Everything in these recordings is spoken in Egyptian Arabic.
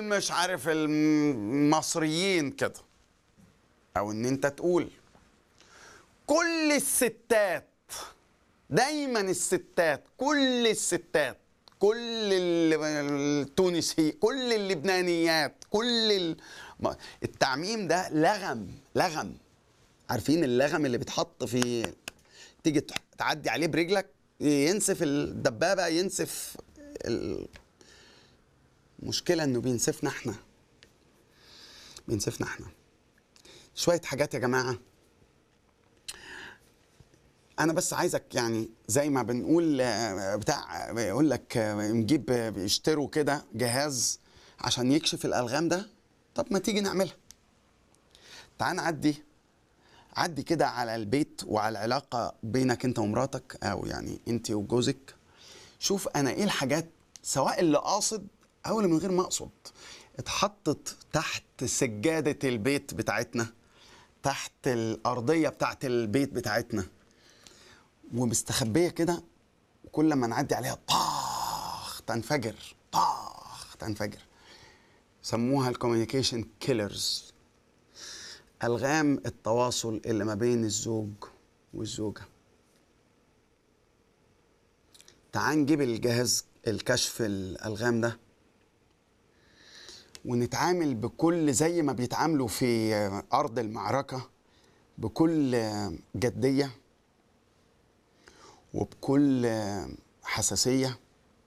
مش عارف المصريين كده او ان انت تقول كل الستات دايما الستات كل الستات كل ال- التونسي كل اللبنانيات كل ال... ما- التعميم ده لغم لغم عارفين اللغم اللي بيتحط في تيجي تح- تعدي عليه برجلك ينسف الدبابه ينسف ال... المشكله انه بينسفنا احنا بينسفنا احنا شويه حاجات يا جماعه انا بس عايزك يعني زي ما بنقول آه، بتاع بيقول لك آه، نجيب آه، بيشتروا كده جهاز عشان يكشف الالغام ده طب ما تيجي نعملها تعال نعدي عدي كده على البيت وعلى العلاقه بينك انت ومراتك او يعني انت وجوزك شوف انا ايه الحاجات سواء اللي قاصد او اللي من غير ما اقصد اتحطت تحت سجاده البيت بتاعتنا تحت الارضيه بتاعت البيت بتاعتنا ومستخبيه كده وكل ما نعدي عليها طاخ تنفجر طاخ تنفجر سموها الكوميونيكيشن كيلرز الغام التواصل اللي ما بين الزوج والزوجه تعال نجيب الجهاز الكشف الالغام ده ونتعامل بكل زي ما بيتعاملوا في ارض المعركه بكل جديه وبكل حساسيه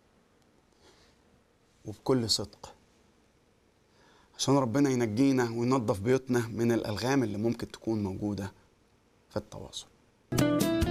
وبكل صدق عشان ربنا ينجينا وينظف بيوتنا من الالغام اللي ممكن تكون موجوده في التواصل